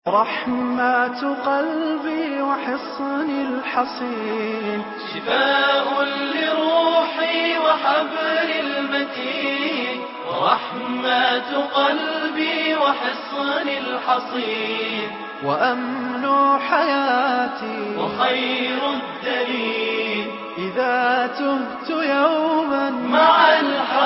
رحمات قلبي وحصن الحصين شفاء لروحي وحبل المتين ورحمة قلبي وحصن الحصين وأمن حياتي وخير الدليل إذا تهت يوما مع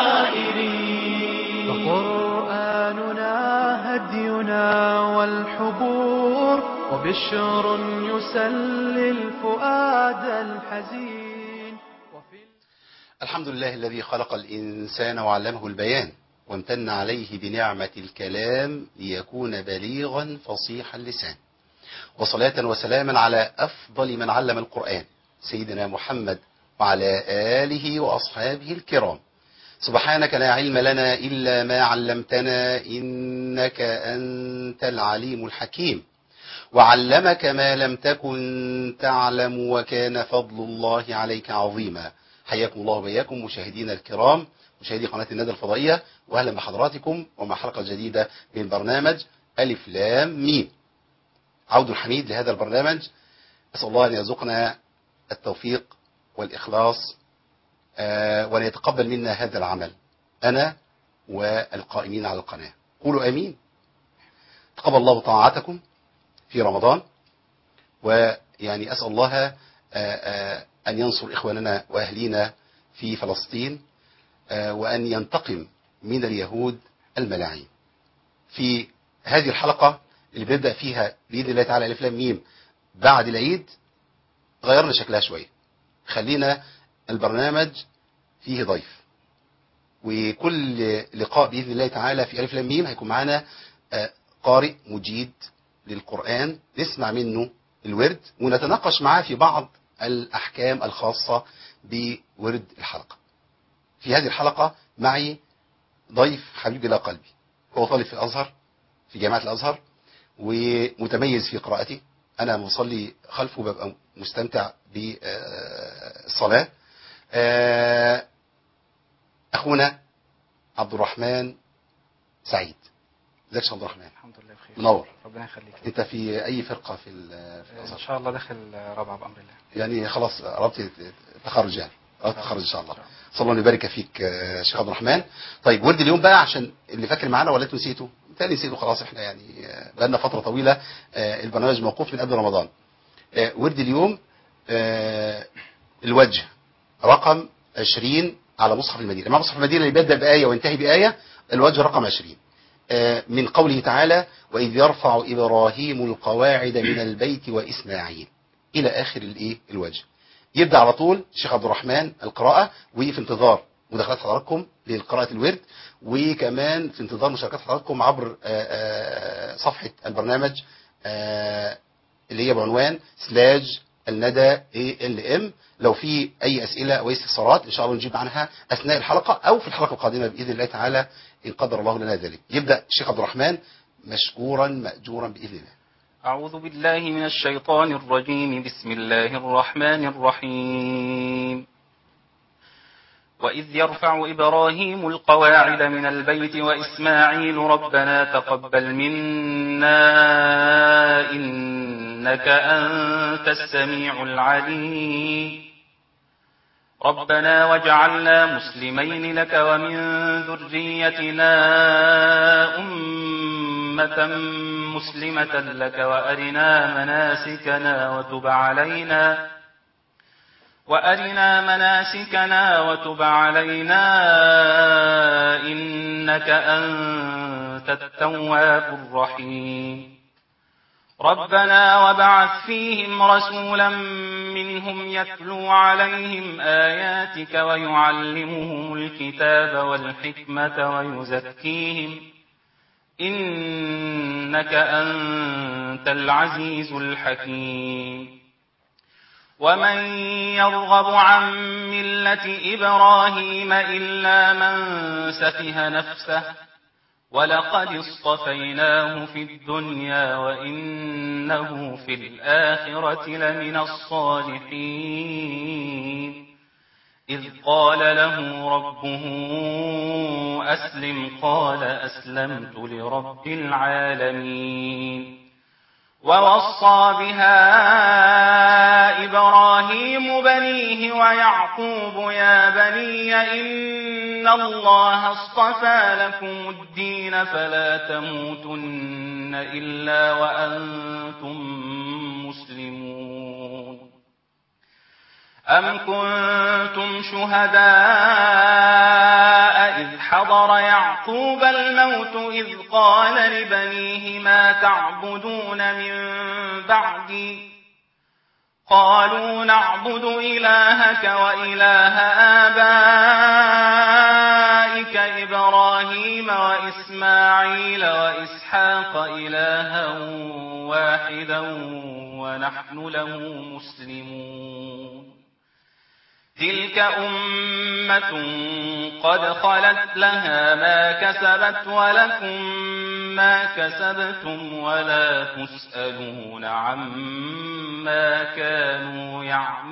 الحائرين فقرآننا هدينا والحبور وبشر يسلي الفؤاد الحزين وفي الحمد لله الذي خلق الإنسان وعلمه البيان وامتن عليه بنعمة الكلام ليكون بليغا فصيح اللسان وصلاة وسلاما على أفضل من علم القرآن سيدنا محمد وعلى آله وأصحابه الكرام سبحانك لا علم لنا إلا ما علمتنا إنك أنت العليم الحكيم وعلمك ما لم تكن تعلم وكان فضل الله عليك عظيما حياكم الله وبياكم مشاهدينا الكرام مشاهدي قناة الندى الفضائية وأهلا بحضراتكم ومع حلقة جديدة من برنامج ألف لام ميم عود حميد لهذا البرنامج أسأل الله أن يرزقنا التوفيق والإخلاص آه، وأن يتقبل منا هذا العمل أنا والقائمين على القناة قولوا أمين تقبل الله طاعتكم في رمضان ويعني أسأل الله آه، آه، أن ينصر إخواننا وأهلينا في فلسطين آه، وأن ينتقم من اليهود الملاعين في هذه الحلقة اللي بنبدأ فيها بإذن الله تعالى ألف لام ميم بعد العيد غيرنا شكلها شوية خلينا البرنامج فيه ضيف وكل لقاء بإذن الله تعالى في ألف لام ميم هيكون معانا آه، قارئ مجيد للقرآن نسمع منه الورد ونتناقش معاه في بعض الأحكام الخاصة بورد الحلقة في هذه الحلقة معي ضيف حبيب إلى قلبي هو طالب في الأزهر في جامعة الأزهر ومتميز في قراءته أنا مصلي خلفه ببقى مستمتع بالصلاة آه، أخونا عبد الرحمن سعيد ازيك يا عبد الرحمن الحمد لله بخير منور ربنا يخليك انت في اي فرقه في ال- في ان الازهر شاء الله داخل رابعه بامر الله يعني خلاص قربت تخرج يعني قربت تخرج ان شاء الله صلى الله يبارك فيك آه، شيخ عبد الرحمن طيب ورد اليوم بقى عشان اللي فاكر معانا ولا انتوا نسيتوا تاني نسيتوا خلاص احنا يعني آه، بقالنا فتره طويله آه، البرنامج موقوف من قبل رمضان آه، ورد اليوم آه، الوجه رقم 20 على مصحف المدينه مع مصحف المدينه اللي بيبدا بايه وينتهي بايه الوجه رقم 20 آه، من قوله تعالى وإذ يرفع إبراهيم القواعد من البيت وإسماعيل إلى آخر الإيه الوجه يبدأ على طول الشيخ عبد الرحمن القراءة وفي انتظار مداخلات حضراتكم لقراءة الورد وكمان في انتظار مشاركات حضراتكم عبر آه، آه، صفحة البرنامج آه، اللي هي بعنوان سلاج الندى اي ال ام لو في اي اسئله او استفسارات ان شاء الله نجيب عنها اثناء الحلقه او في الحلقه القادمه باذن الله تعالى ان قدر الله لنا ذلك يبدا الشيخ عبد الرحمن مشكورا ماجورا باذن الله أعوذ بالله من الشيطان الرجيم بسم الله الرحمن الرحيم وإذ يرفع إبراهيم القواعد من البيت وإسماعيل ربنا تقبل منا إنك أنت السميع العليم ربنا واجعلنا مسلمين لك ومن ذريتنا أمة مسلمة لك وأرنا مناسكنا وتب علينا وأرنا مناسكنا وتب علينا إنك أنت التواب الرحيم ربنا وبعث فيهم رسولا منهم يتلو عليهم آياتك ويعلمهم الكتاب والحكمة ويزكيهم إنك أنت العزيز الحكيم ومن يرغب عن ملة إبراهيم إلا من سفه نفسه ولقد اصطفيناه في الدنيا وإنه في الآخرة لمن الصالحين إذ قال له ربه أسلم قال أسلمت لرب العالمين ووصى بها إبراهيم بنيه ويعقوب يا بني إن الله اصطفى لكم الدين فلا تموتن إلا وأنتم مسلمون أم كنتم شهداء إذ حضر يعقوب الموت إذ قال لبنيه ما تعبدون من بعدي قالوا نعبد إلهك وإله آبائك إبراهيم وإسماعيل وإسحاق إلها واحدا ونحن له مسلمون تلك أمة قد خلت لها ما كسبت ولكم ما كسبتم ولا تسألون عما كانوا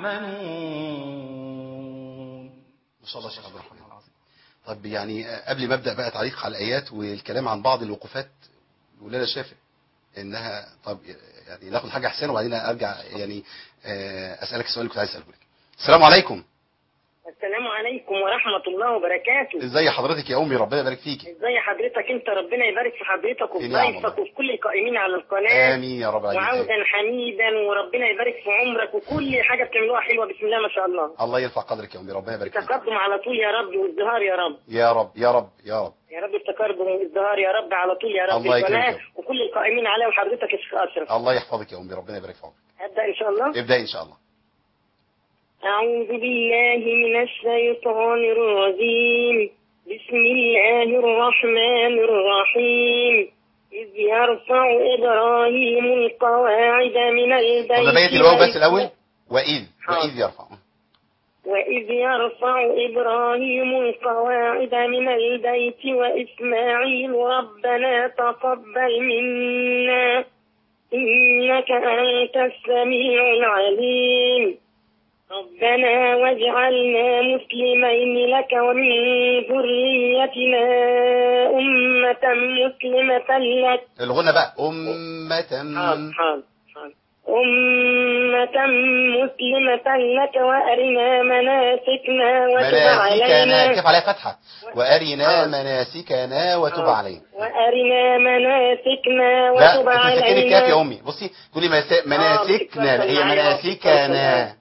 يعملون ما شاء الله يا شيخ عبد الرحمن طب يعني قبل ما ابدا بقى تعليق على الايات والكلام عن بعض الوقوفات يقول لنا الشافعي انها طب يعني ناخد حاجه احسن وبعدين ارجع يعني آه، اسالك السؤال اللي كنت عايز اساله لك السلام عليكم السلام عليكم ورحمة الله وبركاته ازي حضرتك يا امي ربنا يبارك فيكي ازي حضرتك انت ربنا يبارك في حضرتك وفي في نعم ضيفك والله. وفي كل القائمين على القناة امين يا رب العالمين وعودا حميدا وربنا يبارك في عمرك وكل حاجة بتعملوها حلوة بسم الله ما شاء الله الله يرفع قدرك يا امي ربنا يبارك فيك تقدم على طول يا رب وازدهار يا رب يا رب يا رب يا رب يا رب التقدم والازدهار يا رب على طول يا رب الله يكرمك القناة يا رب. وكل القائمين عليها وحضرتك يا شيخ أشرف الله يحفظك يا امي ربنا يبارك في عمرك هبدأ إن شاء الله ابدا ان شاء الله أعوذ بالله من الشيطان الرجيم بسم الله الرحمن الرحيم إذ يرفع إبراهيم القواعد من البيت طب نبيت الواو بس وإسماعيل- الاول واذ حاضر. واذ يرفع وإذ يرفع إبراهيم القواعد من البيت وإسماعيل ربنا تقبل منا إنك أنت السميع العليم ربنا واجعلنا مسلمين لك ومن ذريتنا أمة مسلمة لك الغنى بقى امه حاضر حاضر حاضر. أمة مسلمة لك وأرنا مناسكنا وتب مناسكنا علينا كيف عليها فتحه وارنا آه. مناسكنا وتب آه. علينا وأرنا مناسكنا لا وتب انت ساكنه علينا الكاف يا امي بصي تقولي مسا- مناسكنا لا، هي معايا. مناسكنا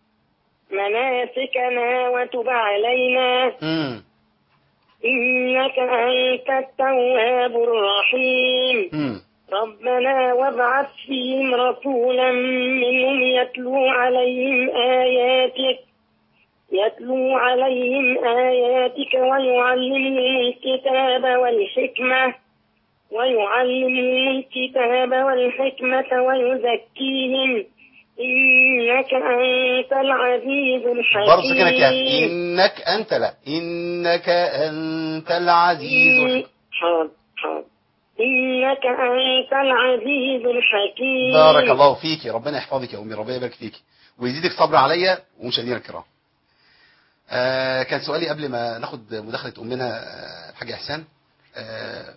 مناسكنا وتب علينا امم إنك أنت التواب الرحيم امم ربنا وابعث فيهم رسولا منهم يتلو عليهم آياتك يتلو عليهم آياتك ويعلمهم الكتاب والحكمة ويعلمهم الكتاب والحكمة ويزكيهم إنك أنت العزيز الحكيم برضه ساكنه الكاف انك انت لا انك انت العزيز الحكيم. حاضر حاضر إنك أنت العزيز الحكيم بارك الله فيك ربنا يحفظك يا امي ربنا يبارك فيك ويزيدك صبر عليا ومشاهدينا الكرام آه كان سؤالي قبل ما ناخد مداخله امنا آه، الحاج احسان آه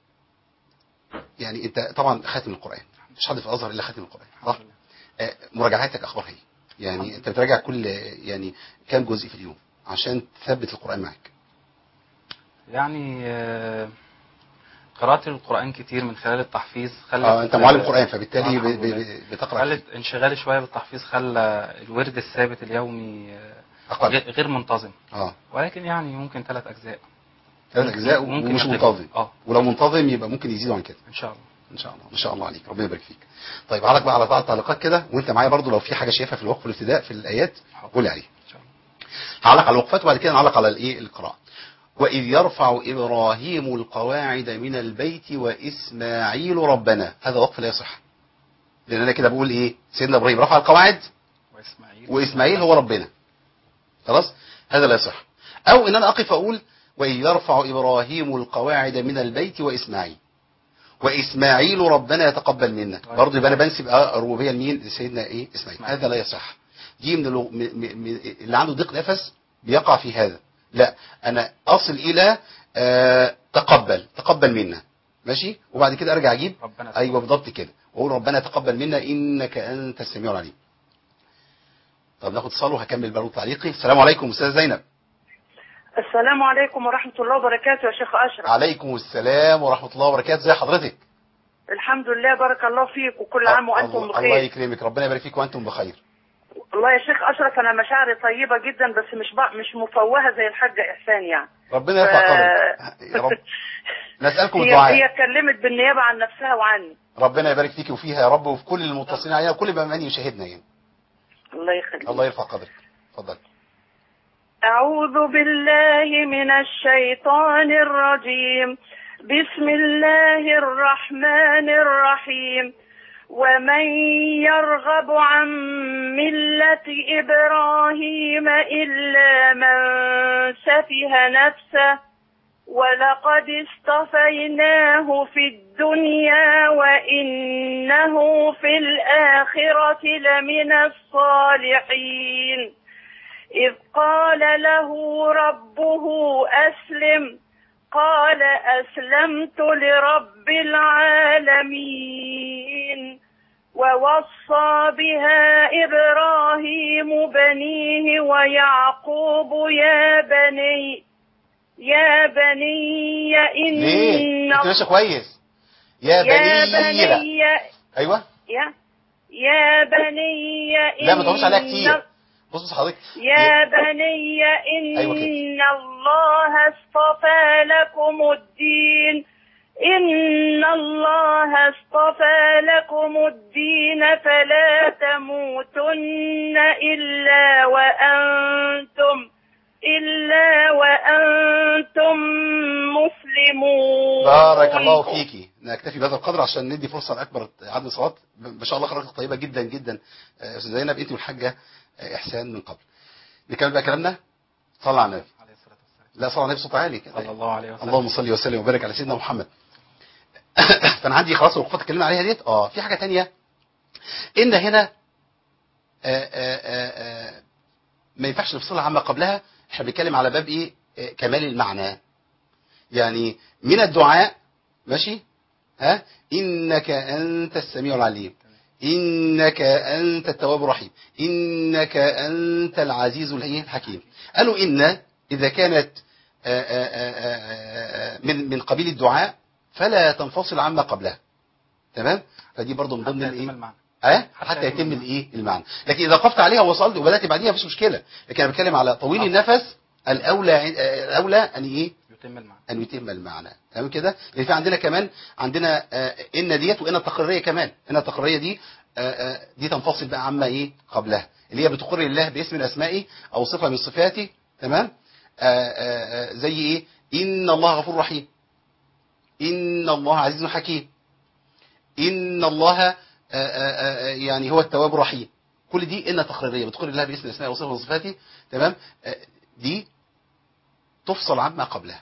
يعني انت طبعا خاتم القران مش حد في الازهر الا خاتم القران صح آه مراجعاتك اخبارها ايه يعني انت بتراجع كل يعني كام جزء في اليوم عشان تثبت القران معاك يعني آه، قراءة القرآن كتير من خلال التحفيظ خلت اه انت معلم قران فبالتالي آه، ب- الحمد ب- لله. ب- بتقرا خلت انشغالي شوية بالتحفيظ خلى الورد الثابت اليومي آه، اقل غير غير منتظم اه ولكن يعني ممكن ثلاث أجزاء ثلاث اجزاء ممكن ومش يخلفوا. منتظم اه ولو منتظم يبقى ممكن يزيدوا عن كده إن شاء الله ان شاء الله ما شاء الله عليك ربنا يبارك فيك طيب علق بقى على بعض التعليقات كده وانت معايا برضو لو في حاجه شايفها في الوقف والابتداء في الايات قول لي عليها إن شاء الله هعلق على الوقفات وبعد كده نعلق على الايه القراءه واذ يرفع ابراهيم القواعد من البيت واسماعيل ربنا هذا وقف لا يصح لان انا كده بقول ايه سيدنا ابراهيم رفع القواعد وإسماعيل واسماعيل هو ربنا خلاص هذا لا يصح او ان انا اقف اقول واذ يرفع ابراهيم القواعد من البيت واسماعيل واسماعيل ربنا يتقبل منا برضه يبقى انا بنسب آه الربوبيه لمين لسيدنا ايه اسماعيل إسماعيل. هذا لا يصح دي من, اللغ... م... م... م... اللي عنده ضيق نفس بيقع في هذا لا انا اصل الى آه تقبل تقبل منا ماشي وبعد كده ارجع اجيب ربنا ايوه بالضبط كده وقول ربنا تقبل منا انك انت السميع العليم طب ناخد اتصال وهكمل برضه تعليقي السلام عليكم استاذه زينب السلام عليكم ورحمة الله وبركاته يا شيخ أشرف عليكم السلام ورحمه الله وبركاته ازي حضرتك الحمد لله بارك الله فيك وكل عام وأنتم الله, الله بخير يكرمك ربنا يبارك فيك وانتم بخير والله يا شيخ أشرف أنا مشاعري طيبة جدا بس مش بق... مش مفوهة زي الحاجة إحسان يعني ربنا يرفع قدرك يا رب نسالكم هي الدعاء هي اتكلمت بالنيابة عن نفسها وعني ربنا يبارك فيك وفيها يا رب وفي كل المتصلين علينا وكل من يشاهدنا يعني الله يخليك الله يرفع قدرك اتفضل أعوذ بالله من الشيطان الرجيم بسم الله الرحمن الرحيم ومن يرغب عن ملة إبراهيم إلا من سفه نفسه ولقد اصطفيناه في الدنيا وإنه في الآخرة لمن الصالحين إذ قال له ربه أسلم قال أسلمت لرب العالمين ووصى بها إبراهيم بنيه ويعقوب يا بني يا بني ليه إن انت ماشي كويس يا يا بني لا. بني ايوه يا يا بني لا ما تقولش عليها إن- كتير بص بص حضرتك يا بني إن أيوة كده. الله اصطفى لكم الدين إن الله اصطفى لكم الدين فلا تموتن إلا وأنتم إلا وأنتم مسلمون بارك الله فيكي نكتفي بهذا القدر عشان ندي فرصه لاكبر عدد من الصلوات ما شاء الله خرجت طيبه جدا جدا آه، استاذ زينب انت والحاجه آه، احسان من قبل نكمل بقى كلامنا صلى على النبي عليه الصلاة والسلام لا صلى على النبي بصوت عالي كده صلى الله عليه وسلم اللهم صل وسلم وبارك على سيدنا محمد فانا عندي خلاص الوقفات اتكلمنا عليها ديت اه في حاجه تانية ان هنا آه، آه، آه، آه، ما ينفعش نفصلها عما قبلها احنا بنتكلم على باب ايه آه، كمال المعنى يعني من الدعاء ماشي ها انك انت السميع العليم انك انت التواب الرحيم انك انت العزيز الإيه؟ الحكيم قالوا ان اذا كانت آه، آه، آه، آه، من من قبيل الدعاء فلا تنفصل عما قبلها تمام فدي برضو من ضمن حتى يتم الايه المعنى اه حتى حتى يتم يتم المعنى. الايه المعنى لكن اذا وقفت عليها ووصلت وبدات بعديها مفيش مشكله لكن انا بتكلم على طويل آه. النفس الاولى آه، الاولى ان ايه يتم المعنى ان يتم المعنى تمام كده لان في عندنا كمان عندنا آه، ان ديت وان التقريريه كمان ان التقريريه دي آه، آه، دي تنفصل بقى عما ايه قبلها اللي هي بتقر الله باسم من اسمائه او صفه من صفاته تمام آه، آه، آه، زي ايه ان الله غفور رحيم ان الله عزيز حكيم ان الله آه، آه، آه، يعني هو التواب الرحيم كل دي ان تقريريه بتقر الله باسم اسمائه وصفه من صفاته تمام آه، دي تفصل عما قبلها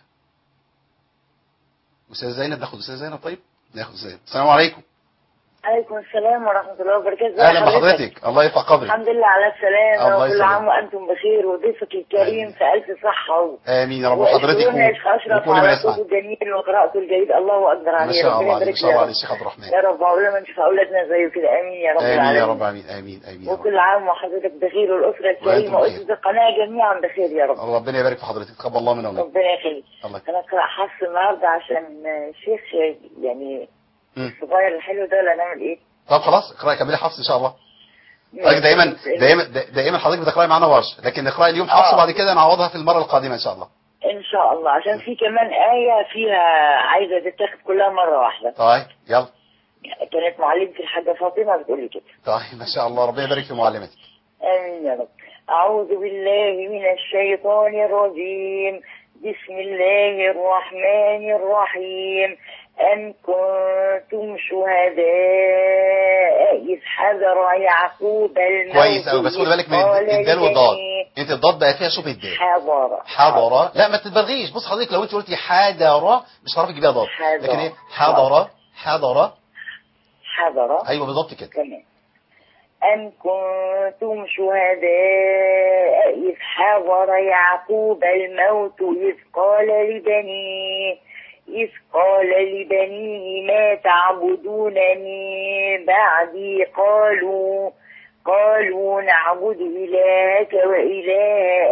استاذ زينب ناخد استاذ زينب طيب ناخد استاذ زينب السلام عليكم عليكم السلام ورحمة الله وبركاته ازي اهلا حضرتك؟ بحضرتك الله يرفع قدرك الحمد لله على السلامة الله وكل يسلمك. عام وأنتم بخير وضيفك الكريم في ألف صحة و... امين يا رب وحضرتك واشكرنا يا شيخ أشرف وكل من على يسمع صوته الجميل وقراءته الجيد الله أكبر ما عليه شاء ربنا الله عليك ما يبارك شاء الله له. عليك الشيخ عبد الرحمن يا رب عقولنا نشوف أولادنا زيه كده آمين يا رب امين يا العالمين رب امين امين امين يا رب. وكل عام وحضرتك بخير والأسرة الكريمة وأنتم بخير. وأسرة القناة جميعا بخير يا رب ربنا يبارك في حضرتك تقبل الله منا ومنك ربنا يخليك الله أنا أقرأ حفص النهاردة عشان الشيخ يعني مم. الصغير الحلو ده ولا نعمل إيه؟ طب خلاص اقراي كملي حفص ان شاء الله حضرتك دايما دايما دايما حضرتك بتقراي معانا ورش لكن اقراي اليوم حفص آه. وبعد كده نعوضها في المره القادمه ان شاء الله ان شاء الله عشان في كمان آية فيها عايزة تتاخد كلها مرة واحدة طيب يلا كانت معلمتي الحاجة فاطمة بتقول لي كده طيب ما شاء الله ربنا يبارك في معلمتك آمين يا رب أعوذ بالله من الشيطان الرجيم بسم الله الرحمن الرحيم أم كنتم شهداء إذ حذر يعقوب الموت كويس قوي بس خد بالك من إذ قال الدال والضاد لبنيه انت الضاد بقى فيها شبه الدال حضر حضر لا ما تتبرغيش بص حضرتك لو انت قلتي حضر مش هتعرفي تجيبيها ضاد حضر. لكن ايه حضر حضر حضر ايوه بالظبط كده تمام أم كنتم شهداء إذ حضر يعقوب الموت إذ قال لبنيه إذ قال لبنيه ما تعبدون من بعدي قالوا قالوا نعبد إلهك وإله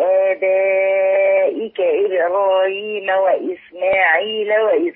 آبائك إبراهيم وإسماعيل وإس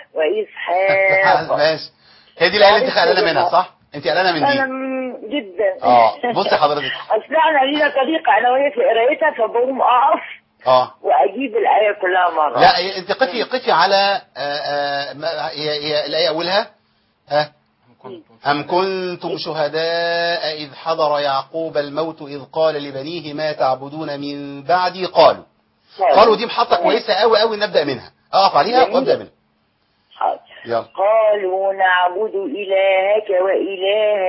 وإسحاق ماشي هي دي الآية اللي انت قلقانة منها صح؟ انت قلقانة من أنا دي م- جدا اه بصي حضرتك أصل احنا لينا طريقة أنا وهي في قرايتها فبقوم أقف اه وأجيب الآية كلها مرة لا انت قفي قفي على آه، آه، ما- هي هي الآية أولها ها أم كنتم شهداء إذ حضر يعقوب الموت إذ قال لبنيه ما تعبدون من بعدي قالوا قالوا دي محطة كويسة قوي قوي نبدأ منها أقف عليها جميل. وأبدأ منها حاضر يلا قالوا نعبد إلهك وإله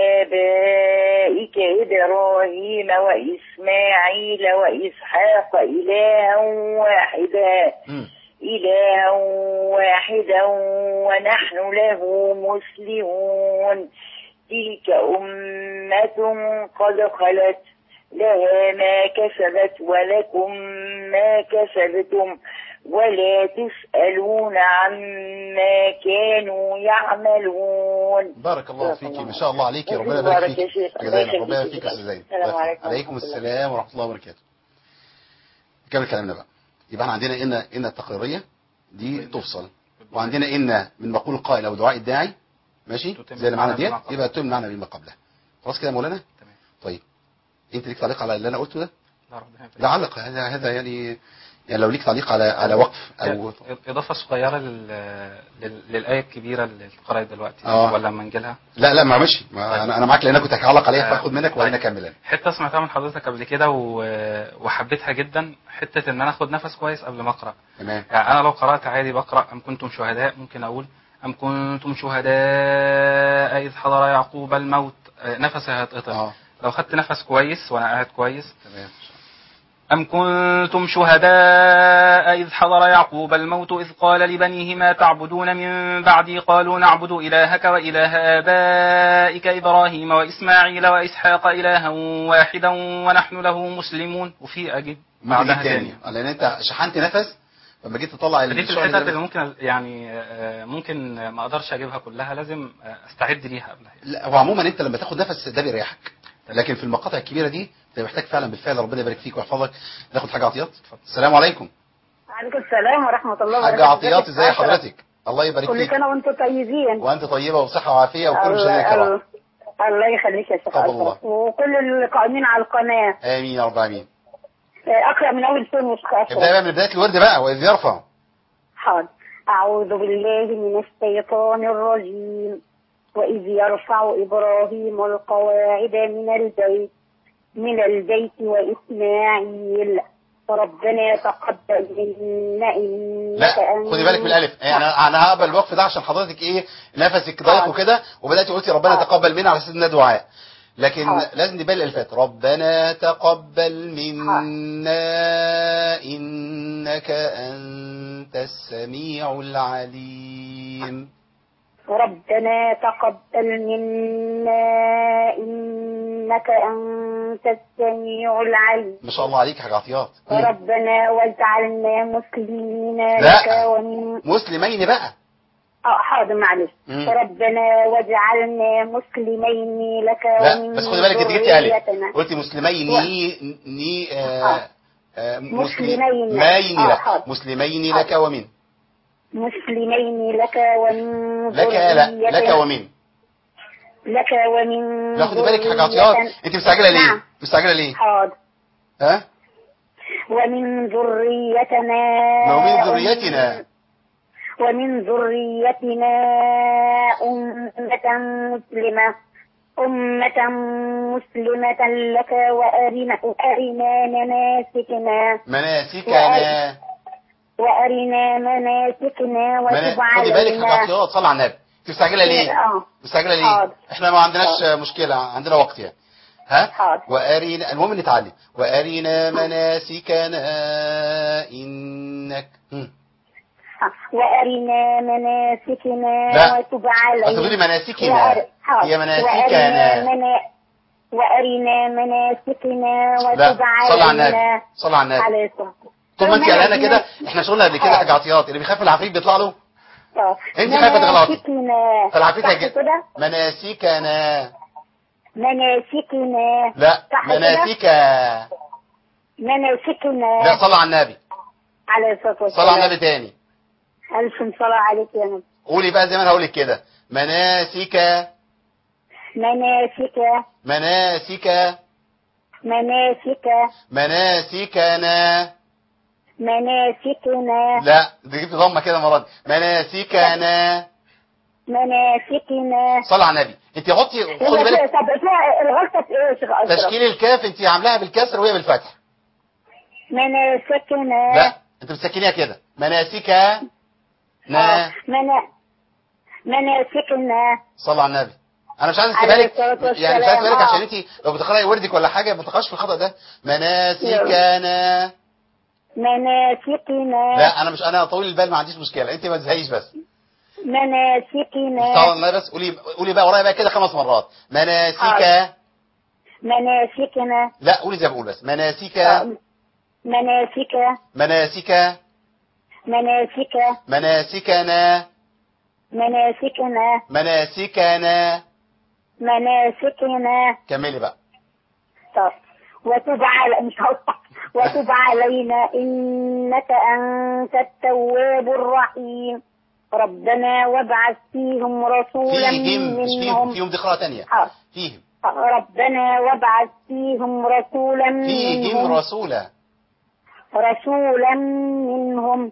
آبائك إبراهيم وإسماعيل وإسحاق إلها واحدا مم. إلها واحدا ونحن له مسلمون تلك أمة قد خلت لها ما كسبت ولكم ما كسبتم ولا تسألون عما كانوا يعملون بارك الله فيك ما شاء الله عليك الله ربنا يبارك يبارك يا فيك شيخ. يا الله زينب ربنا يبارك يخليك فيك يا أستاذ زينب السلام الله يخليك. عليكم عليكم ورحمة الله السلام ورحمة الله وبركاته نكمل كلامنا بقى يبقى احنا عندنا ان ان التقريريه دي تفصل وعندنا ان من مقول القائل او دعاء الداعي ماشي تتم زي اللي معانا معنا ديت بما قبلها. يبقى تتم معنا بما قبلها خلاص كده يا مولانا تمام. طيب انت ليك تعليق على اللي انا قلته ده لا ربنا يبارك. لا علق هذا هذا يعني يعني لو ليك تعليق على على وقف او إضافة صغيرة لل... لل... للآية الكبيرة اللي اتقرأت دلوقتي آه. ولا لما نجي لها لا لا ما ماشي ما انا انا معاك لان انا كنت هعلق عليها آه. فاخد منك وبعدين اكمل انا حتة سمعتها من حضرتك قبل كده و... وحبيتها جدا حتة إن أنا آخد نفس كويس قبل ما أقرأ تمام يعني أنا لو قرأت عادي بقرأ أم كنتم شهداء ممكن أقول أم كنتم شهداء إذ حضر يعقوب الموت آه، نفسي هيتقطع اه لو خدت نفس كويس وأنا قاعد كويس تمام أم كنتم شهداء إذ حضر يعقوب الموت إذ قال لبنيه ما تعبدون من بعدي قالوا نعبد إلهك وإله آبائك إبراهيم وإسماعيل وإسحاق إلها واحدا ونحن له مسلمون وفي أجد بعدها بعدها تاني تاني لان انت شحنت نفس لما جيت تطلع دي في الشغل الحتت ده- اللي ممكن يعني آه، ممكن ما اقدرش اجيبها كلها لازم آه، استعد ليها قبلها لا هو عموما انت لما تاخد نفس ده بيريحك لكن في المقاطع الكبيره دي انت محتاج فعلا بالفعل ربنا يبارك فيك ويحفظك ناخد حاجه عطيات السلام عليكم وعليكم السلام ورحمة الله حاجه وبركاته عطيات ازي حضرتك الله يبارك كل فيك سنة وانتم طيبين وانت طيبه وبصحه وعافيه وكل الله- مشاهدينا الكرام الله- الله يخليك يا شيخ تقبل الله. أشرف وكل القائمين على القناة امين يا رب العالمين أقرأ من أول سورة يا شيخ ابدا أشرف بقى من بدايه الورد بقى واذ يرفع حاضر أعوذ بالله من الشيطان الرجيم وإذ يرفع إبراهيم القواعد من البيت من البيت وإسماعيل ربنا تقبل منا إنك لا أنت خدي بالك من الالف يعني انا انا هقبل الوقف ده عشان حضرتك ايه نفسك ضيق حاضر. وكده وبدات قلتي ربنا حاضر. تقبل منا على اساس انها دعاء لكن حاضر. لازم نبان الالفات ربنا تقبل منا انك انت السميع العليم ربنا تقبل منا إنك أنت السميع العليم ما شاء الله عليك يا حاج عطيات ربنا واجعلنا مسلمين لا. لك ومن مسلمين بقى اه حاضر معلش مم. ربنا واجعلنا مسلمين لك لا ومن بس خدي بالك انت جبتي الف ذريتنا. قلتي مسلمين ني ني آه آه مسلمين. مسلمين آه، لك حاضر. مسلمين حاضر. لك ومن مسلمين لك ومن لك لا ذريتنا. لك ومن لك ومن لا خدي بالك يا حاج عطيات ذريتنا. انت مستعجله ليه نعم. مستعجله ليه حاضر ها ومن ذريتنا لو من ذريتنا ومن ذريتنا أمة مسلمة أمة مسلمة لك وأرنا وأرنا مناسكنا مناسكنا وأرنا مناسكنا منا... وتب خدي بالك يا حاج علينا عطيات صلي على النبي انت مستعجله ليه اه مستعجله ليه حاضر. احنا ما عندناش مشكله عندنا وقت يعني ها حاضر. وارينا المهم نتعلم وارينا مناسكنا انك هم. وأرنا مناسكنا لا. وتب علينا بس تقولي مناسكنا وأر- حاضر. هي وأرنا مناسكنا منا... وأرنا مناسكنا لا وتب صلى على النبي علينا صلى على النبي عليه الصلاة طول ما انت والسلام. قلقانه كده احنا شغلنا قبل كده يا حاج عطيات اللي بيخاف من العفريت بيطلع له آه. انت خايفة تغلطي. مناسكنا فالعافيتها صح جدا كده مناسكنا مناسكنا لا صح كده؟ مناسك مناسكنا لا صلى على النبي عليه الصلاة والسلام صلى على النبي تاني ألف صلاة عليك يا نبي قولي بقى زي ما انا هقول لك كده مناسك مناسك مناسك مناسك مناسكنا مناسكنا لا دي جبت ضمه كده المره دي مناسكنا مناسكنا صلى على النبي انت حطي خدي بالك طب فيها الغلطة في ايه يا شيخ أشرف؟ تشكيل الكاف انت عاملاها بالكسر وهي بالفتح مناسكنا لا انت بتسكنيها كده مناسكنا آه. منا مناسكنا صلى على النبي انا مش عايز اسيبها عليه لك الصلاة يعني مش عايز اسيبها لك والسلام. عشان انت لو بتقراي وردك ولا حاجه ما تقعش في الخطا ده مناسكنا مناسكنا لا انا مش انا طويل البال ما عنديش مشكله انت ما تزهقيش بس مناسكنا طبعا الله بس قولي قولي بقى ورايا بقى كده خمس مرات مناسك حاضر. مناسكنا لا قولي زي ما بقول بس مناسك آه. مناسك مناسك مناسك مناسكنا مناسكنا مناسكنا مناسكنا كملي بقى طب وتب على مش هقطع وتب علينا إنك أنت التواب الرحيم ربنا وابعث فيهم رسولا فيهم مش فيهم منهم فيهم دي قراءه ثانيه آه. فيهم ربنا وابعث فيهم رسولا فيهم منهم رسولا رسولا منهم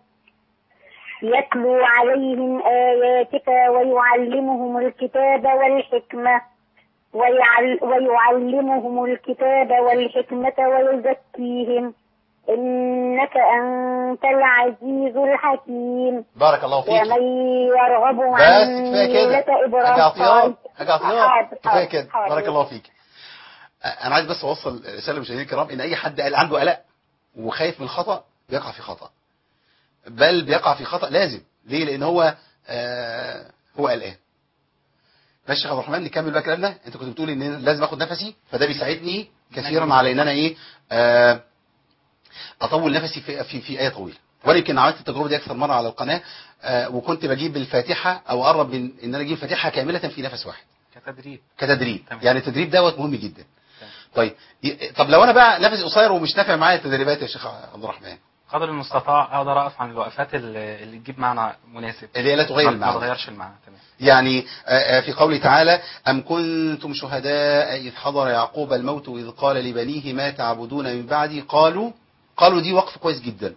يتلو عليهم آياتك ويعلمهم الكتاب والحكمة ويعل ويعلمهم الكتاب والحكمة ويزكيهم إنك أنت العزيز الحكيم بارك الله فيك ومن يرغب بس عن كفايه كده ملة حاجه إبراهيم عطيات حاجه عطيات حاضر، كفايه حاضر، كده حاضر. بارك الله فيك انا عايز بس اوصل رساله للمشاهدين الكرام ان اي حد قال عنده قلق وخايف من الخطا بيقع في خطا بل بيقع في خطا لازم ليه لان هو آه هو قلقان ماشي يا عبد الرحمن نكمل بقى كلامنا انت كنت بتقول ان لازم اخد نفسي فده بيساعدني كثيرا على ان انا ايه آه اطول نفسي في في, في ايه طويله وانا يمكن عملت التجربه دي اكثر مره على القناه آه وكنت بجيب الفاتحه او اقرب من ان انا اجيب الفاتحه كامله في نفس واحد كتدريب كتدريب تمام. يعني التدريب دوت مهم جدا طيب ي- طب لو انا بقى نفسي قصير ومش نافع معايا التدريبات يا شيخ عبد الرحمن قدر المستطاع اقدر اقف عن الوقفات اللي اللي تجيب معنى مناسب اللي هي لا تغير ما- ما المعنى تغيرش المعنى تمام يعني آه، آه، في قوله تعالى أم كنتم شهداء إذ حضر يعقوب الموت إذ قال لبنيه ما تعبدون من بعدي قالوا قالوا دي وقف كويس جدا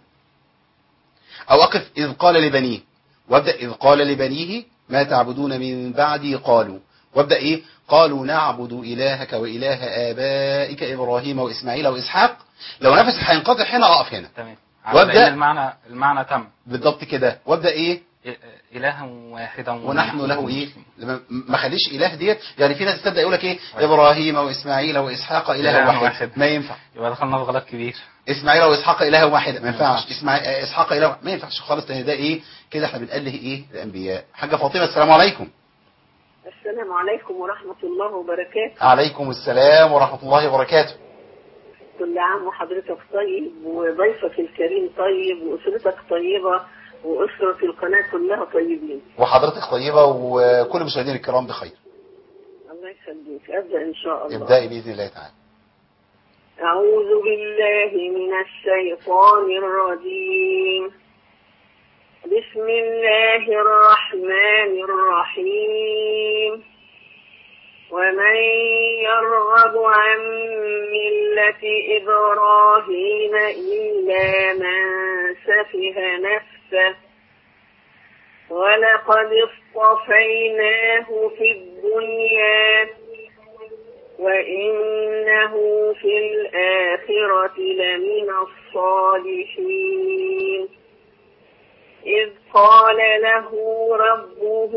أو أقف إذ قال لبنيه وابدأ إذ قال لبنيه ما تعبدون من بعدي قالوا وابدأ إيه قالوا نعبد إلهك وإله آبائك إبراهيم وإسماعيل وإسحاق لو نفسي هينقطع هنا أقف هنا تمام وابدأ- لأن المعنى المعنى تم بالضبط كده وابدأ إيه إ- إلها واحدا ونحن له ايه مسلمون. لما- ما خليش اله ديت يعني في ناس تبدا يقول لك ايه ابراهيم واسماعيل واسحاق اله إله واحد واحد. ما ينفع يبقى دخلنا في غلط كبير اسماعيل واسحاق اله واحد ما ما ينفعش ينفعش. اسماعيل اسحاق اله واحد. ما ينفعش خالص لان ده ايه كده احنا بنأله ايه الانبياء حاجه فاطمه السلام عليكم السلام عليكم ورحمة الله وبركاته عليكم السلام ورحمه الله وبركاته كل عام وحضرتك طيب وضيفك الكريم طيب وأسرتك طيبة وأسرة القناة كلها طيبين وحضرتك طيبه وكل المشاهدين الكرام بخير الله يخليك أبدأ إن شاء الله ابدأي باذن الله تعالى أعوذ بالله من الشيطان الرجيم بسم الله الرحمن الرحيم ومن يرغب عن ملة إبراهيم إلا من سفه نفسه ولقد اصطفيناه في الدنيا وإنه في الآخرة لمن الصالحين إذ قال له ربه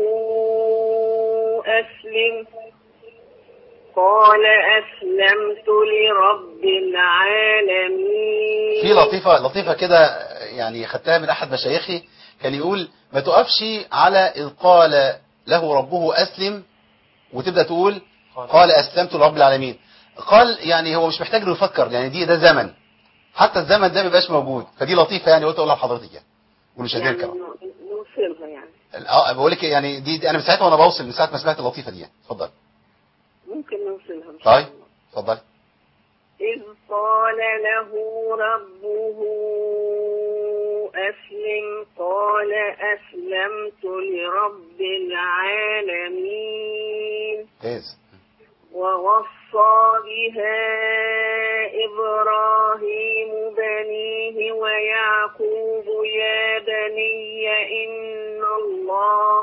أسلم قال أسلمت لرب العالمين في لطيفة لطيفة كده يعني خدتها من أحد مشايخي كان يقول ما تقفش على إذ قال له ربه أسلم وتبدأ تقول قال أسلمت لرب العالمين قال يعني هو مش محتاج انه يفكر يعني دي ده زمن حتى الزمن ده ما بيبقاش موجود فدي لطيفة يعني قلت أقولها لحضرتك يعني والمشاهدين يعني الكرام نوصلها يعني اه بقول لك يعني دي, دي انا من ساعتها وانا بوصل من ساعه ما سمعت اللطيفه دي يعني اتفضل ممكن نوصلها إن شاء طيب الله. اتفضل إذ قال له ربه أسلم قال أسلمت لرب العالمين ممتاز ووصى بها إبراهيم بنيه ويعقوب يا بني إن الله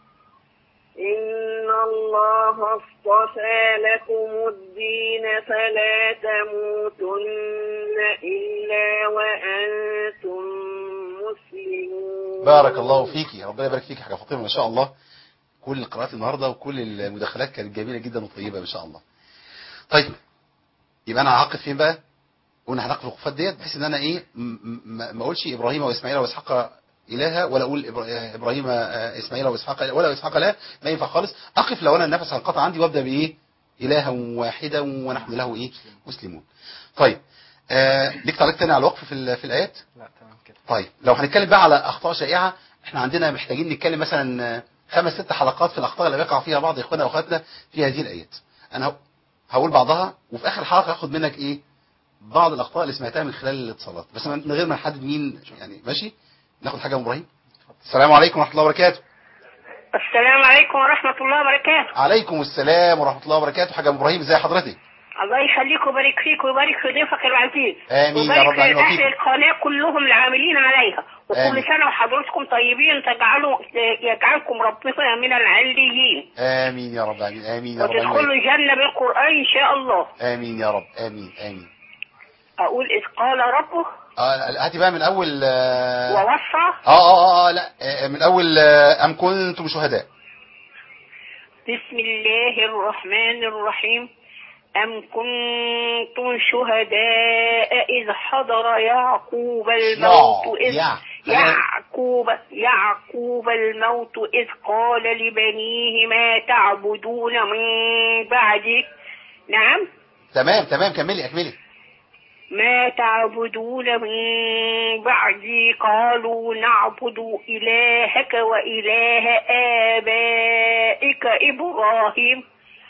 إن الله اصطفى لكم الدين فلا تموتن إلا وأنتم مسلمون بارك الله فيكي ربنا يبارك فيك يا حاجه فاطمه ما شاء الله كل القراءات النهارده وكل المداخلات كانت جميله جدا وطيبه ما شاء الله طيب يبقى انا هعقد فين بقى قلنا هنقف الوقفات ديت بحيث ان انا ايه م- م- ما اقولش ابراهيم واسماعيل واسحاق الها ولا اقول إبرا- ابراهيم آه، اسماعيل واسحاق إله ولا اسحاق لا ما ينفع خالص اقف لو انا النفس هنقطع عندي وابدا بايه الها واحدا ونحن له ايه مسلمون طيب آه ليك تعليق تاني على الوقف في ال- في الايات لا تمام كده طيب لو هنتكلم بقى على اخطاء شائعه احنا عندنا محتاجين نتكلم مثلا آه، خمس ست حلقات في الاخطاء اللي بيقع فيها بعض اخواننا واخواتنا في هذه الايات انا ه- هقول بعضها وفي اخر الحلقه هاخد منك ايه بعض الاخطاء اللي سمعتها من خلال الاتصالات بس من غير ما نحدد مين يعني ماشي ناخد حاجه من ابراهيم السلام عليكم ورحمه الله وبركاته السلام عليكم ورحمة الله وبركاته عليكم السلام ورحمه الله وبركاته حاجه من ابراهيم ازي حضرتك الله يخليك ويبارك فيك ويبارك في ضيفك العزيز آمين يا ويبارك رب العالمين في وفيك. أهل القناة كلهم العاملين عليها وكل آمين. سنة وحضرتكم طيبين تجعلوا يجعلكم ربنا من العليين امين يا رب العالمين امين يا رب العالمين وتدخلوا الجنة بالقرآن إن شاء الله امين يا رب امين امين أقول إذ قال ربه اه هاتي بقى من اول اه ووصى اه اه, آه لا آه، من اول آه، ام كنتم شهداء بسم الله الرحمن الرحيم أم كنتم شهداء إذ حضر يعقوب الموت إذ يع يعقوب يعقوب الموت إذ قال لبنيه ما تعبدون من بعدي نعم تمام تمام كملي اكملي ما تعبدون من بعدي قالوا نعبد إلهك وإله آبائك إبراهيم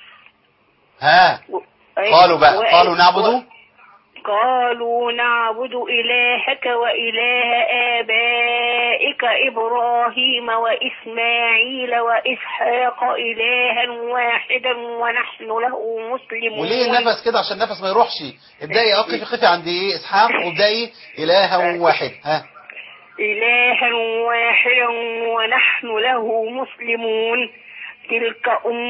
ها و- قالوا بقى و- قالوا نعبد قالوا نعبد إلهك وإله آبائك إبراهيم وإسماعيل وإسحاق إلها واحدا ونحن له مسلمون وليه النفس كده عشان النفس ما يروحش ابدأي اقفي قفي عند ايه اسحاق وابدأي الها واحد ها إلها واحدا ونحن له مسلمون تلك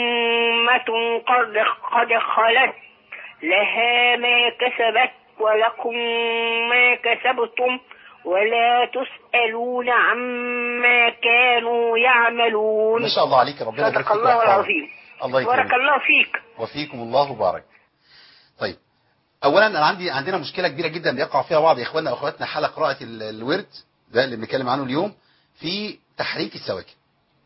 أمة قد قد خلت لها ما كسبت ولكم ما كسبتم ولا تسألون عما كانوا يعملون ما شاء الله عليك ربنا يبارك صدق فيك الله ويحفظك. العظيم الله بارك يكرمك الله فيك وفيكم الله بارك طيب اولا انا عندي عندنا مشكله كبيره جدا بيقع فيها بعض اخواننا واخواتنا حال قراءه ال- الورد ده اللي بنتكلم عنه اليوم في تحريك السواكن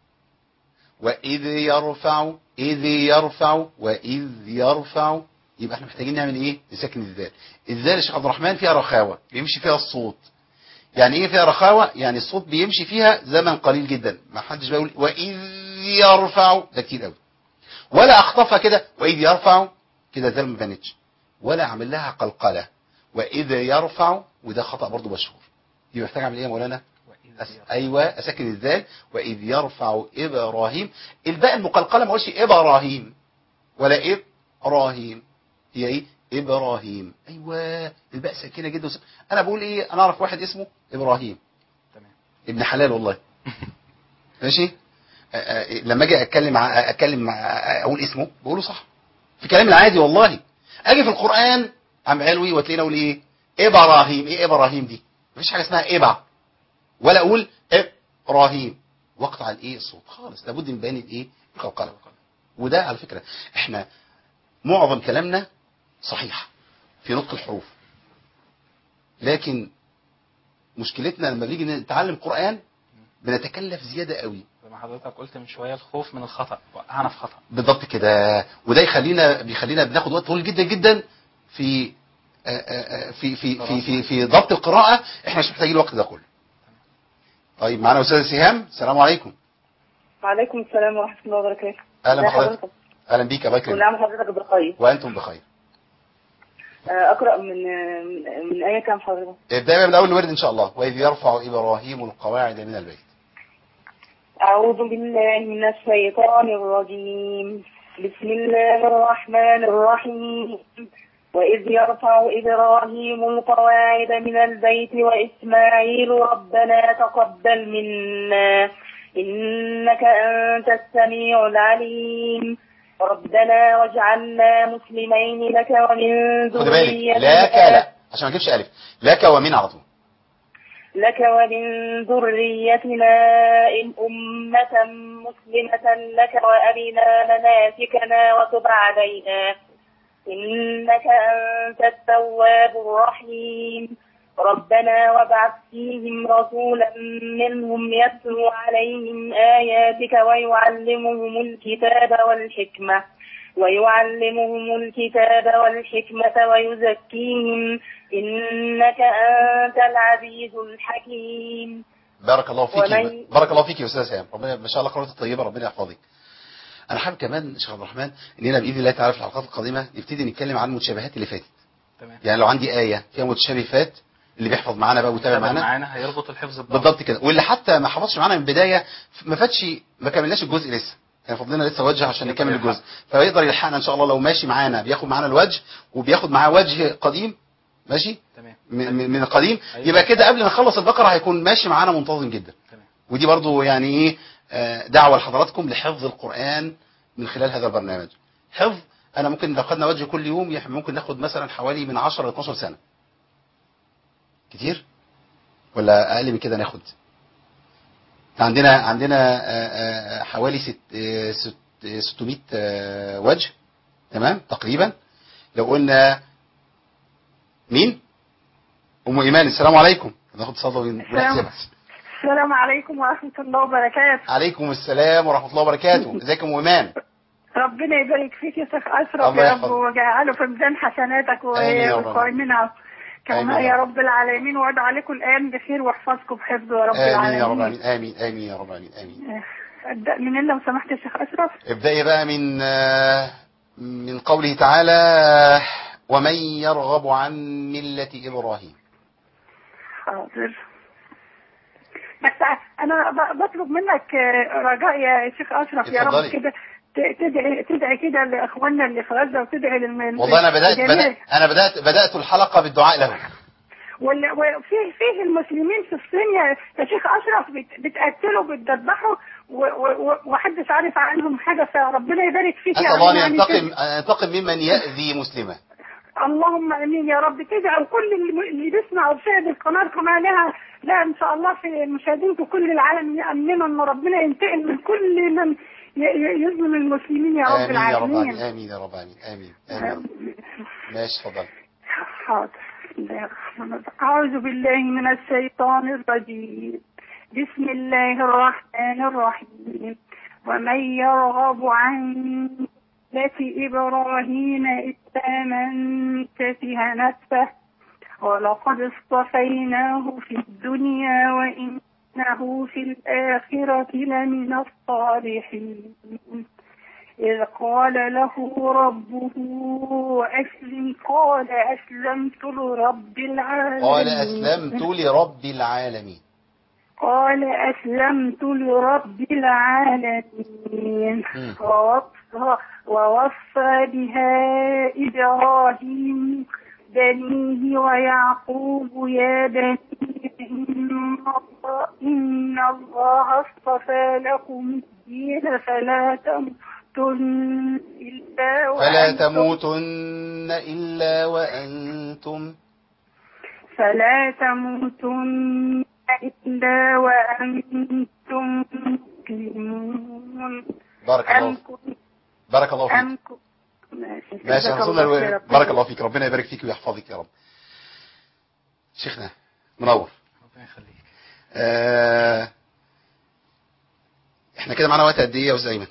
واذ يرفع اذ يرفع واذ يرفع يبقى احنا محتاجين نعمل ايه نسكن الذال الذال يا شيخ عبد الرحمن فيها رخاوه بيمشي فيها الصوت يعني ايه فيها رخاوه يعني الصوت بيمشي فيها زمن قليل جدا ما حدش بيقول واذ يرفع ده كتير قوي ولا اخطفها كده واذ يرفع كده ذال ما بانتش ولا اعمل لها قلقله واذ يرفع وده خطا برضو مشهور دي محتاج اعمل ايه يا مولانا أس... ايوه اسكن الذال واذ يرفع ابراهيم الباء المقلقله ما اقولش ابراهيم ولا ابراهيم هي ايه ابراهيم ايوه الباء ساكنه جدا وس... انا بقول ايه انا اعرف واحد اسمه ابراهيم تمام ابن حلال والله ماشي آ- آ- لما اجي اتكلم مع اتكلم مع اقول اسمه بقوله صح في كلامي العادي والله اجي في القران عم علوي وتلاقيني اقول ايه ابراهيم ايه ابراهيم دي مفيش حاجه اسمها ابع ولا اقول ابراهيم واقطع الايه الصوت خالص لابد من بيان الايه القلقله وده على فكره احنا معظم كلامنا صحيح في نطق الحروف لكن مشكلتنا لما بنيجي نتعلم قرآن بنتكلف زيادة قوي زي ما حضرتك قلت من شويه الخوف من الخطا وقعنا في خطا بالضبط كده وده يخلينا بيخلينا بناخد وقت طويل جدا جدا في آه، آه، آه، في في في في في ضبط القراءة احنا مش محتاجين الوقت ده كله طيب معانا استاذ سهام السلام عليكم وعليكم السلام ورحمة الله وبركاته اهلا ازي بحضرتك اهلا بيك الله كل يكرمك عام وحضرتك بخير وانتم بخير آه، أقرأ من من- من آية كام حضرتك ابدأ من اول الورد ان شاء الله واذ يرفع ابراهيم القواعد من البيت أعوذ بالله من الشيطان الرجيم بسم الله الرحمن الرحيم وإذ يرفع إبراهيم القواعد من البيت وإسماعيل ربنا تقبل منا إنك أنت السميع العليم ربنا واجعلنا مسلمين لك ومن خد بالك ذريتنا لك لا عشان ما اجيبش الف لك ومن على طول لك ومن ذريتنا إن أمة مسلمة لك وأرنا مناسكنا وتب علينا إنك أنت التواب الرحيم ربنا وابعث فيهم رسولا منهم يتلو عليهم آياتك ويعلمهم الكتاب والحكمة ويعلمهم الكتاب والحكمة ويزكيهم إنك أنت العزيز الحكيم بارك الله فيك ومن- بارك الله فيك يا استاذ سام ربنا ما شاء الله قناتك طيبه ربنا يحفظك انا حابب كمان شيخ عبد الرحمن اننا باذن الله تعالى في الحلقات القادمه نبتدي نتكلم عن المتشابهات اللي فاتت تمام يعني لو عندي ايه فيها متشابه فات اللي بيحفظ معانا بقى ويتابع تابع معانا معانا هيربط الحفظ ببعض بالضبط كده واللي حتى ما حفظش معانا من البدايه ما فاتش ما كملناش الجزء لسه يعني فضلنا لسه وجه عشان يقدر نكمل يلحق. الجزء فيقدر يلحقنا ان شاء الله لو ماشي معانا بياخد معانا الوجه وبياخد معاه وجه قديم ماشي تمام من من- من القديم أيوة. يبقى كده قبل ما نخلص البقره هيكون ماشي معانا منتظم جدا تمام ودي برضو يعني ايه آه، دعوه لحضراتكم لحفظ القران من خلال هذا البرنامج حفظ انا ممكن لو خدنا وجه كل يوم يح- ممكن ناخد مثلا حوالي من 10 ل 12 سنه كتير ولا اقل من كده ناخد عندنا عندنا آه، آه، حوالي ست آه، ست- آه، 600 آه، وجه تمام تقريبا لو قلنا مين ام ايمان السلام عليكم ناخد صلاه ونحسبها السلام عليكم ورحمة الله وبركاته عليكم السلام ورحمه الله وبركاته ازيك يا ام ايمان ربنا يبارك فيك يا شيخ أشرف الله يا رب يحفظك. وجعله في ميزان حسناتك آمين يا رب. والقائمين آمين كما يا يا رب. رب العالمين وادعو عليكم الآن بخير واحفظكم بحفظه يا رب امين يا رب العالمين العالمين امين امين يا رب العالمين امين أبدأ منين لو سمحت يا شيخ أشرف ابدأي بقى من آه، من قوله تعالى ومن يرغب عن ملة إبراهيم حاضر بس أنا ب- بطلب منك آه، رجاء يا شيخ أشرف يا اتفضلي. رب كده ت- تدعي تدعي كده لإخواننا اللي في غزة وتدعي للم والله أنا بدأت لجميع- بدأت أنا بدأت بدأت الحلقة بالدعاء له ولا- وفيه فيه المسلمين في الصين يا يا شيخ اشرف بت- بتقتلوا بتذبحوا و- و- و- ومحدش عارف عنهم حاجه فربنا يبارك فيك أسأل يا الله أن يعني ينتقم كده. أن ينتقم ممن يأذي مسلما اللهم امين يا رب تجعل كل الم- اللي بيسمع وبيشاهد القناه كمان لها لا ان شاء الله في مشاهدين في كل العالم يامنوا ان ربنا ينتقم من كل من ي- ي- يظلم المسلمين يا رب آمين يا رب العالمين العالمين آمين يا رب العالمين آمين آمين ماشي اتفضل حاضر بسم الله الرحمن الرحيم أعوذ بالله من الشيطان الرجيم بسم الله الرحمن الرحيم ومن يرغب عن ملة إبراهيم إلا من سفه نفسه ولقد اصطفيناه في الدنيا وإنه في الآخرة لمن الصالحين إذ قال له ربه أسلم قال أسلمت لرب العالمين قال أسلمت لرب العالمين قال أسلمت لرب العالمين مم. ووصى, ووصى بها إبراهيم بنيه ويعقوب يا بني إن الله, إن الله اصطفى لكم الدين فلا تموتن إلا فلا وأنتم تموتن إلا وأنتم فلا تموتن إلا وأنتم مسلمون بارك أم الله كنتم بارك الله فيك أم كنتم ماشي ماشي جزاك وصلنا الله خير. الو... بارك الله فيك ربنا يبارك فيك ويحفظك يا رب شيخنا منور ربنا يخليك آه... احنا كده معانا وقت قد ايه يا استاذ ايمن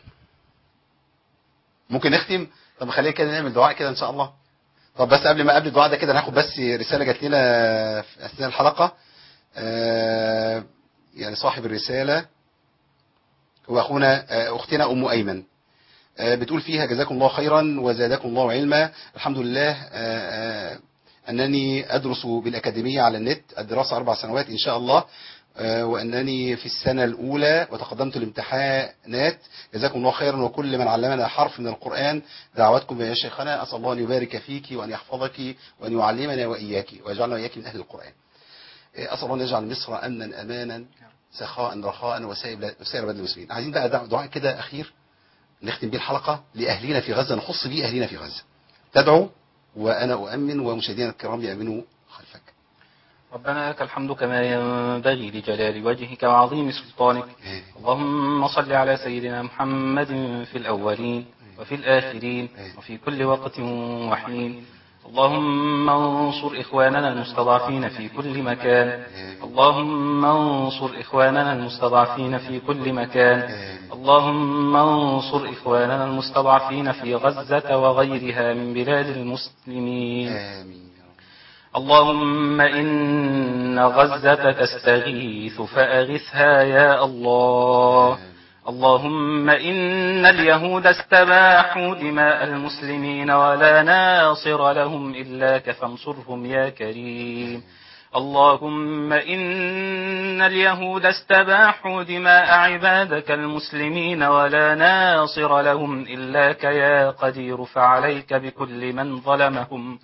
ممكن نختم طب خلينا كده نعمل دعاء كده ان شاء الله طب بس قبل ما قبل الدعاء ده كده ناخد بس رساله جات لنا في اثناء الحلقه آه... يعني صاحب الرساله واخونا آه، اختنا ام ايمن آه، بتقول فيها جزاكم الله خيرا وزادكم الله علما الحمد لله آه، آه، انني ادرس بالاكاديميه على النت الدراسه اربع سنوات ان شاء الله آه، وانني في السنه الاولى وتقدمت الامتحانات جزاكم الله خيرا وكل من علمنا حرف من القران دعواتكم يا شيخنا اسال الله ان يبارك فيك وان يحفظك وان يعلمنا واياك ويجعلنا واياك من اهل القران آه، اسال الله ان يجعل مصر امنا امانا سخاء رخاء وسائر بلاد- وسائر بلاد المسلمين عايزين بقى دع- دعاء كده اخير نختم بيه الحلقه لاهلنا في غزه نخص بيه اهلنا في غزه تدعو وانا اؤمن ومشاهدينا الكرام يامنوا خلفك ربنا لك الحمد كما ينبغي لجلال وجهك وعظيم سلطانك اللهم صل على سيدنا محمد في الأولين وفي الآخرين وفي كل وقت وحين اللهم انصر إخواننا المستضعفين في كل مكان اللهم انصر إخواننا المستضعفين في كل مكان اللهم انصر إخواننا المستضعفين في غزة وغيرها من بلاد المسلمين امين اللهم إن غزة تستغيث فأغثها يا الله اللهم إن اليهود استباحوا دماء المسلمين ولا ناصر لهم إلاك فانصرهم يا كريم اللهم إن اليهود استباحوا دماء عبادك المسلمين ولا ناصر لهم إلاك يا قدير فعليك بكل من ظلمهم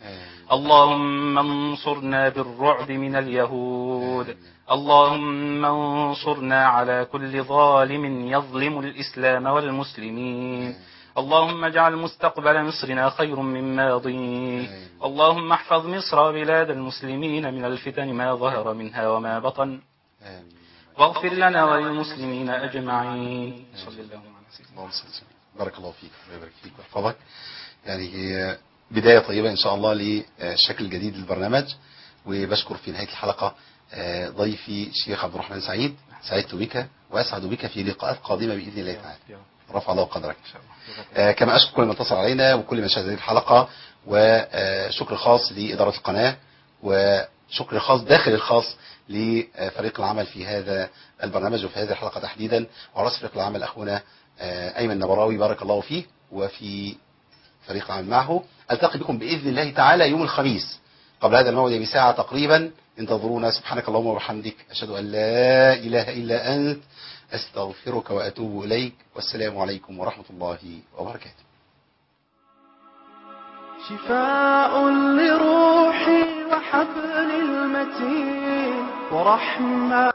اللهم انصرنا بالرعب من اليهود اللهم انصرنا على كل ظالم يظلم الإسلام والمسلمين اللهم اجعل مستقبل مصرنا خير من ماضيه اللهم احفظ مصر وبلاد المسلمين من الفتن ما ظهر منها وما بطن امين واغفر لنا وللمسلمين أجمعين صلى الله عليه وسلم اللهم صل وسلم بارك الله فيك الله يبارك فيك ويحفظك يعني هي بداية طيبة إن شاء الله للشكل الجديد للبرنامج وبشكر في نهاية الحلقة آه، ضيفي الشيخ عبد الرحمن سعيد سعدت بك وأسعد بك في لقاءات قادمة بإذن الله تعالى رفع الله قدرك آه، كما أشكر كل من اتصل علينا وكل من شاهد هذه الحلقة وشكر خاص لإدارة القناة وشكر خاص داخل الخاص لفريق العمل في هذا البرنامج وفي هذه الحلقة تحديدا وعلى فريق العمل أخونا آه، أيمن نبراوي بارك الله فيه وفي فريق العمل معه ألتقي بكم بإذن الله تعالى يوم الخميس قبل هذا الموعد بساعة تقريبا انتظرونا سبحانك اللهم وبحمدك أشهد أن لا إله إلا أنت أستغفرك وأتوب إليك والسلام عليكم ورحمة الله وبركاته شفاء لروحي وحبل المتين ورحمة